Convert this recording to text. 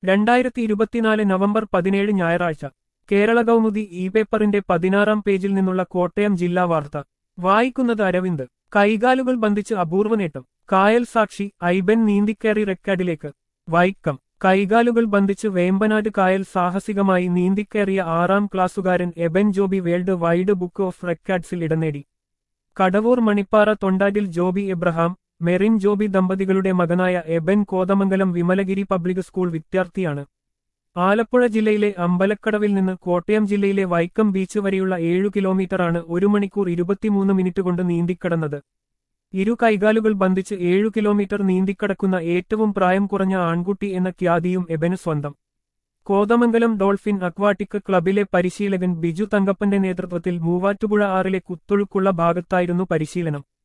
രണ്ടായിരത്തി ഇരുപത്തിനാല് നവംബർ പതിനേഴ് ഞായറാഴ്ച കേരള കൗമുദി ഇ പേപ്പറിന്റെ പതിനാറാം പേജിൽ നിന്നുള്ള കോട്ടയം ജില്ലാ വാർത്ത വായിക്കുന്നത് അരവിന്ദ് കൈകാലുകൾ ബന്ധിച്ച് അപൂർവ നേട്ടം കായൽ സാക്ഷി ഐബൻ നീന്തിക്കയറി റെക്കാർഡിലേക്ക് വൈക്കം കൈകാലുകൾ ബന്ധിച്ച് വേമ്പനാട് കായൽ സാഹസികമായി നീന്തിക്കയറിയ ആറാം ക്ലാസ്സുകാരൻ Eban Joby world wide book of റെക്കാർഡ്സിൽ ഇടം നേടി കടവൂർ മണിപ്പാറ തൊണ്ടാറ്റിൽ ജോബി എബ്രഹാം മെറിൻ ജോബി ദമ്പതികളുടെ മകനായ എബൻ കോതമംഗലം വിമലഗിരി പബ്ലിക് സ്കൂൾ വിദ്യാർത്ഥിയാണ് ആലപ്പുഴ ജില്ലയിലെ അമ്പലക്കടവിൽ നിന്ന് കോട്ടയം ജില്ലയിലെ വൈക്കം ബീച്ച് വരെയുള്ള ഏഴു കിലോമീറ്ററാണ് ഒരു മണിക്കൂർ ഇരുപത്തിമൂന്ന് മിനിറ്റ് കൊണ്ട് നീന്തിക്കടന്നത് ഇരു കൈകാലുകൾ ബന്ധിച്ച് ഏഴു കിലോമീറ്റർ നീന്തിക്കടക്കുന്ന ഏറ്റവും പ്രായം കുറഞ്ഞ ആൺകുട്ടി എന്ന ഖ്യാതിയും എബന് സ്വന്തം കോതമംഗലം ഡോൾഫിൻ അക്വാട്ടിക് ക്ലബിലെ പരിശീലകൻ ബിജു തങ്കപ്പന്റെ നേതൃത്വത്തിൽ മൂവാറ്റുപുഴ ആറിലെ കുത്തൊഴുക്കുള്ള ഭാഗത്തായിരുന്നു പരിശീലനം